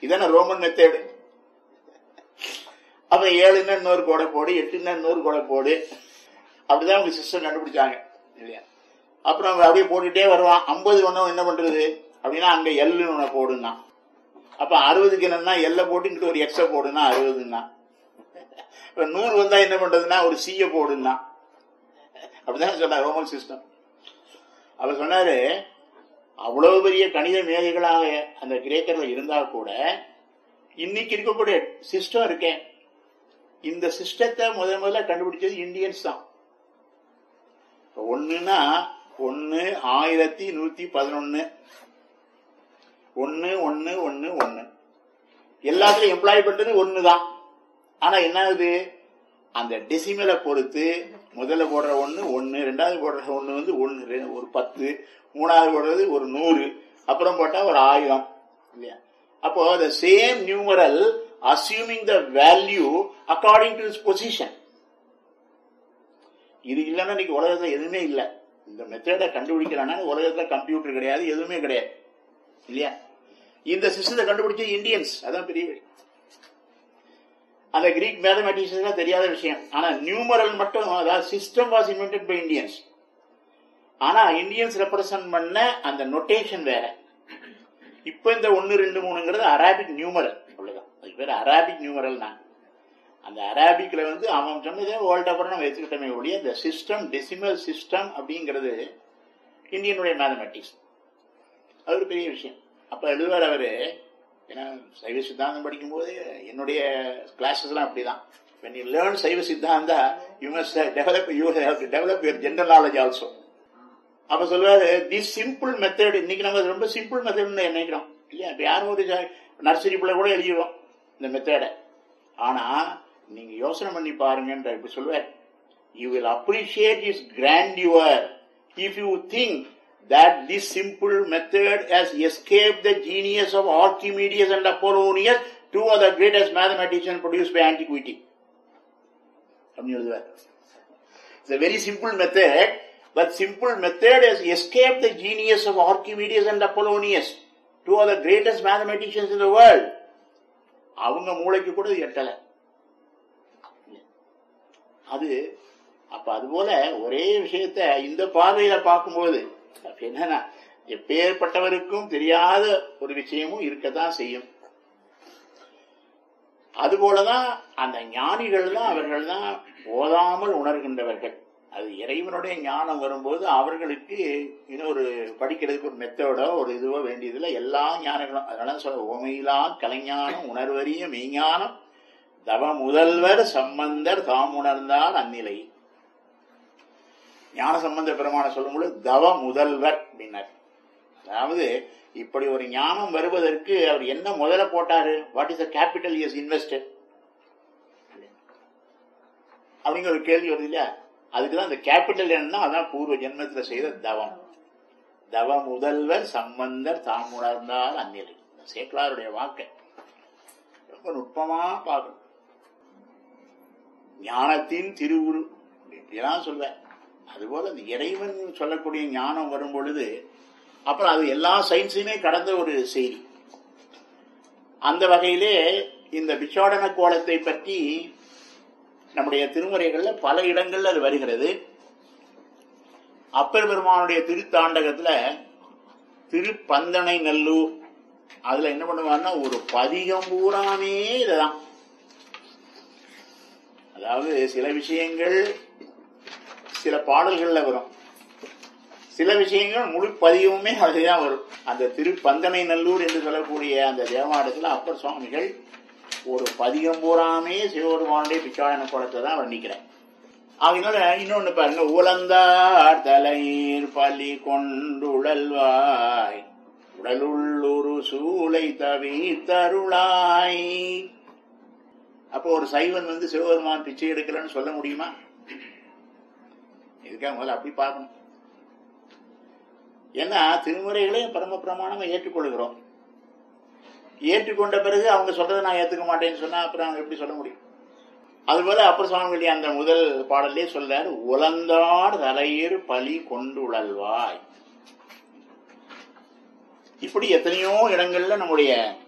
இதான Roman method அப்ப ஏழுன்னா இன்னொரு கோடை போடு எட்டுன்னா இன்னொரு கோடை போடு அப்படிதான் அவங்க சிஸ்டம் கண்டுபிடிச்சாங்க இல்லையா அப்புறம் அவன் அப்படியே போட்டுட்டே வருவான் ஐம்பது ஒன்றும் என்ன பண்றது அப்படின்னா அங்க எல்லுன்னு ஒன்று போடுனா அப்ப அறுபதுக்கு என்னன்னா எல்லை போட்டு இங்கிட்டு ஒரு எக்ஸ போடுனா அறுபதுன்னா இப்ப நூறு வந்தா என்ன பண்றதுன்னா ஒரு சிய போடுனா அப்படிதான் சொன்னார் ரோமன் சிஸ்டம் அவர் சொன்னாரு அவ்வளவு பெரிய கணித மேதைகளாக அந்த கிரேக்கர்கள் இருந்தா கூட இன்னைக்கு இருக்கக்கூடிய சிஸ்டம் இருக்கேன் இந்த சிஸ்டத்தை முதல் முதல்ல கண்டுபிடிச்சது இந்தியன்ஸ் தான் ஒண்ணுன்னா ஒன்னு ஆயிரத்தி நூத்தி பதினொன்னு ஒன்னு ஒன்னு ஒன்னு ஒன்னு எல்லாத்துலயும் எம்ப்ளாய் பண்றது ஒண்ணுதான் ஆனா என்ன ஆகுது அந்த டெசிமலை பொறுத்து முதல்ல போடுற ஒண்ணு ஒண்ணு ரெண்டாவது போடுற ஒண்ணு வந்து ஒண்ணு ரெ- ஒரு பத்து மூணாவது போடுறது ஒரு நூறு அப்புறம் போட்டா ஒரு ஆயிரம் இல்லையா அப்போ the same numeral assuming the value according to is position இது இல்லைன்னா இன்னைக்கு உலகத்துல எதுவுமே இல்லை இந்த மெத்தடை கண்டுபிடிக்கிறானா உலகத்துல கம்ப்யூட்டர் கிடையாது எதுவுமே கிடையாது இல்லையா இந்த சிஸ்டத்தை கண்டுபிடிச்ச இந்தியன்ஸ் அதான் பெரிய விஷயம் அந்த கிரீக் மேத்தமெட்டிக்ஸ் தெரியாத விஷயம் ஆனா நியூமரல் மட்டும் அதாவது system was invented by Indians ஆனா இந்தியன்ஸ் ரெப்ரசன்ட் பண்ண அந்த நொட்டேஷன் வேற இப்ப இந்த ஒன்னு ரெண்டு மூணுங்கிறது அரபிக் நியூமரல் அவ்வளவுதான் அதுக்கு பேர் அரபிக் நியூமரல் தான் அந்த அரபிக்ல வந்து அவன் சொன்னதே வேர்ல்ட் அப்புறம் நம்ம எடுத்துக்கிட்டோமே ஒழிய இந்த சிஸ்டம் டெசிமல் சிஸ்டம் அப்படிங்கிறது இந்தியனுடைய மேத்தமெட்டிக்ஸ் அது ஒரு பெரிய விஷயம் அப்ப எழுதுவார் அவரு ஏன்னா சைவ சித்தாந்தம் படிக்கும்போது என்னுடைய கிளாஸஸ் எல்லாம் அப்படிதான் when you learn சைவ Siddhanta you must develop you have to develop your general knowledge also அப்ப சொல்லுவாரு தி சிம்பிள் மெத்தட் இன்னைக்கு நம்ம ரொம்ப சிம்பிள் மெத்தட்னு நினைக்கிறோம் இல்லையா இப்ப யாரும் ஒரு நர்சரி பிள்ளை கூட எழுதிடுவோம் இந்த மெத்தடை ஆனா நீங்க யோசனை பண்ணி பாருங்கன்ற இப்படி சொல்லுவார் you will appreciate is grandeur if you think that this simple method has escaped the genius of Archimedes and Apollonius, two of the greatest mathematicians produced by antiquity. அப்படின்னு எழுதுவார். It's a very simple method, but simple method has escaped the genius of Archimedes and Apollonius, two of the greatest mathematicians in the world. அவங்க மூளைக்கு கூட இது எட்டல அது அப்ப அதுபோல ஒரே விஷயத்த இந்த பார்வையில பார்க்கும்போது அப்ப என்னன்னா எப்பேற்பட்டவருக்கும் தெரியாத ஒரு விஷயமும் இருக்கத்தான் செய்யும் அதுபோலதான் அந்த ஞானிகள் தான் அவர்கள் தான் ஓதாமல் உணர்கின்றவர்கள் அது இறைவனுடைய ஞானம் வரும்போது அவர்களுக்கு இன்னொரு படிக்கிறதுக்கு ஒரு மெத்தடோ ஒரு இதுவோ வேண்டியதில்லை எல்லா ஞானங்களும் அதனால சொல்ல ஓமையிலா கலைஞானம் உணர்வறிய மெய்ஞானம் தவ முதல்வர் சம்பந்தர் தாம் உணர்ந்தார் அந்நிலை ஞான சம்பந்த பெருமான சொல்லும்போது தவ முதல்வர் அப்படின்னார் அதாவது இப்படி ஒரு ஞானம் வருவதற்கு அவர் என்ன முதல்ல போட்டாரு what is the capital is invested அப்படிங்கிற ஒரு கேள்வி வருது இல்லையா அதுக்குதான் அந்த கேபிட்டல் என்னன்னா அதான் பூர்வ ஜென்மத்துல செய்த தவம் தவ முதல்வர் சம்பந்தர் தாம் உணர்ந்தார் அந்நிலை சேக்கலாருடைய வாக்கை ரொம்ப நுட்பமா பார்க்கணும் ஞானத்தின் திருவுரு இப்படியெல்லாம் சொல்வேன் அதுபோல அந்த இறைவன் சொல்லக்கூடிய ஞானம் வரும் பொழுது அப்புறம் அது எல்லா சயின்ஸுமே கடந்த ஒரு செய்தி அந்த வகையிலே இந்த பிச்சாடன கோலத்தை பற்றி நம்முடைய திருமுறைகள்ல பல இடங்கள்ல அது வருகிறது அப்பர் பெருமானுடைய திருத்தாண்டகத்துல திருப்பந்தனை நல்லூர் அதுல என்ன பண்ணுவாருன்னா ஒரு பதிகம் பூராமே இதுதான் அதாவது சில விஷயங்கள் சில பாடல்கள்ல வரும் சில விஷயங்கள் முழு பதிவுமே அதுதான் வரும் அந்த திருப்பந்தனை நல்லூர் என்று சொல்லக்கூடிய அந்த தேவாலயத்துல அப்பர் சுவாமிகள் ஒரு பதிகம் பூராமே சிவபெருமானுடைய பிச்சாடன குளத்தை தான் வர்ணிக்கிறேன் அதனால இன்னொன்னு பாருங்க உலந்தார் தலையீர் பலி கொண்டுழல்வாய் உடலுள்ளொரு சூளை தவி தருளாய் அப்போ ஒரு சைவன் வந்து சிவபெருமான் பிச்சை எடுக்கலன்னு சொல்ல முடியுமா இதுக்காக முதல்ல அப்படி பார்க்கணும் ஏன்னா திருமுறைகளே பரம பிரமாணமா ஏற்றுக்கொள்கிறோம் ஏற்றுக்கொண்ட பிறகு அவங்க சொல்றதை நான் ஏத்துக்க மாட்டேன்னு சொன்னா அப்புறம் அவங்க எப்படி சொல்ல முடியும் அதுபோல அப்பர் சுவாமி அந்த முதல் பாடலே சொல்றாரு உலந்தார் தலையீர் பலி கொண்டு உழல்வாய் இப்படி எத்தனையோ இடங்கள்ல நம்முடைய